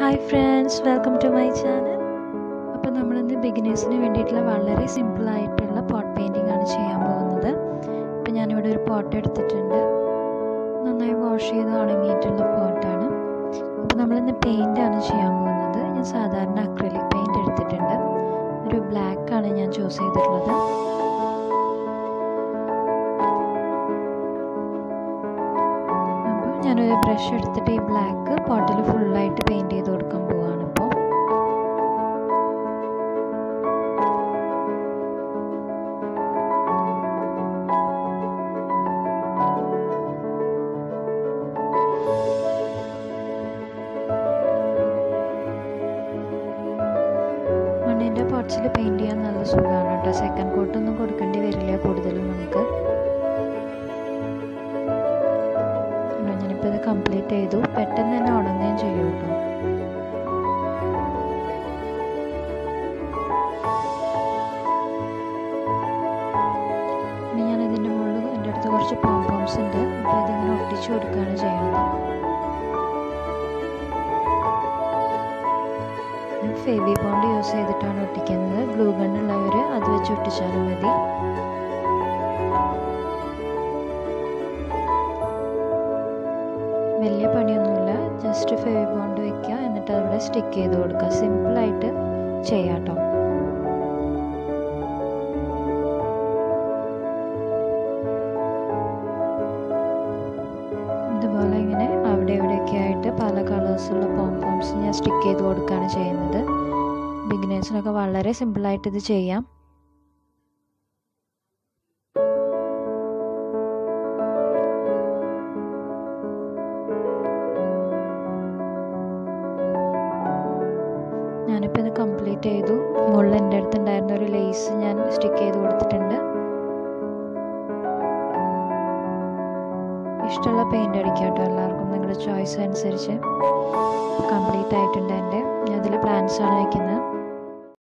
hi friends welcome to my channel അപ്പോൾ നമ്മളിന്ന് ബിഗിനേഴ്സിന് വേണ്ടിയിട്ടുള്ള വളരെ സിമ്പിളായിട്ടുള്ള പോട്ട് പെയിൻറ്റിംഗ് ആണ് ചെയ്യാൻ പോകുന്നത് അപ്പോൾ ഞാനിവിടെ ഒരു പോട്ട് എടുത്തിട്ടുണ്ട് നന്നായി വാഷ് ചെയ്ത് ഉണങ്ങിയിട്ടുള്ള പോട്ടാണ് അപ്പോൾ നമ്മളിന്ന് പെയിൻ്റ് ആണ് ചെയ്യാൻ പോകുന്നത് ഞാൻ സാധാരണ അക്രലിക് പെയിൻറ് എടുത്തിട്ടുണ്ട് ഒരു ബ്ലാക്ക് ആണ് ഞാൻ ചൂസ് ചെയ്തിട്ടുള്ളത് അപ്പോൾ ഞാനൊരു ബ്രഷ് എടുത്തിട്ട് ഈ ബ്ലാക്ക് പോട്ടിൽ ഫുള്ളായിട്ട് പെയിൻറ് ചെയ്ത് കൊടുക്കാൻ പോവാണ് ഇപ്പോൾ മണ്ണിൻ്റെ പോട്ട്സിൽ പെയിൻറ് ചെയ്യാൻ നല്ല സുഖമാണ് കേട്ടോ സെക്കൻഡ് കോട്ടൊന്നും കൊടുക്കേണ്ടി വരില്ല കൂടുതലും നമുക്ക് ഞാനിപ്പോൾ ഇത് കംപ്ലീറ്റ് ചെയ്തു പെട്ടെന്ന് തന്നെ ഉണങ്ങുകയും ചെയ്യും കേട്ടോ ഇനി ഞാൻ ഇതിൻ്റെ മുകളിൽ എൻ്റെ അടുത്ത് കുറച്ച് പോംപോംസ് ഉണ്ട് അപ്പോൾ ഇതിങ്ങനെ ഒട്ടിച്ചു കൊടുക്കുകയാണ് ചെയ്യുന്നത് ഞാൻ ഫേവി ബോണ്ട് യൂസ് ചെയ്തിട്ടാണ് ഒട്ടിക്കുന്നത് ഗ്ലൂ ഗണ്ണുള്ളവർ അത് വെച്ച് ഒട്ടിച്ചാലും മതി വലിയ പണിയൊന്നുമില്ല ജസ്റ്റ് ഫേവി ബോണ്ട് വെക്കുക എന്നിട്ട് അവിടെ സ്റ്റിക്ക് ചെയ്ത് കൊടുക്കുക സിമ്പിളായിട്ട് ചെയ്യാം കേട്ടോ ഇതുപോലെ ഇങ്ങനെ അവിടെ ഇവിടെയൊക്കെ ആയിട്ട് പല കളേഴ്സുള്ള പോംപോംസ് ഞാൻ സ്റ്റിക്ക് ചെയ്ത് കൊടുക്കുകയാണ് ചെയ്യുന്നത് ബിഗിനേഴ്സിനൊക്കെ വളരെ സിമ്പിളായിട്ട് ഇത് ചെയ്യാം ഞാനിപ്പോൾ ഇത് കംപ്ലീറ്റ് ചെയ്തു മുകളിൽ എൻ്റെ അടുത്ത് ഉണ്ടായിരുന്ന ഒരു ലേസ് ഞാൻ സ്റ്റിക്ക് ചെയ്ത് കൊടുത്തിട്ടുണ്ട് ഇഷ്ടമുള്ള പെയിൻ്റ് അടിക്കാം കേട്ടോ എല്ലാവർക്കും നിങ്ങളുടെ ചോയ്സ് അനുസരിച്ച് കംപ്ലീറ്റ് ആയിട്ടുണ്ട് എൻ്റെ ഞാൻ അതിൽ പ്ലാൻസ് ആണ് വയ്ക്കുന്നത്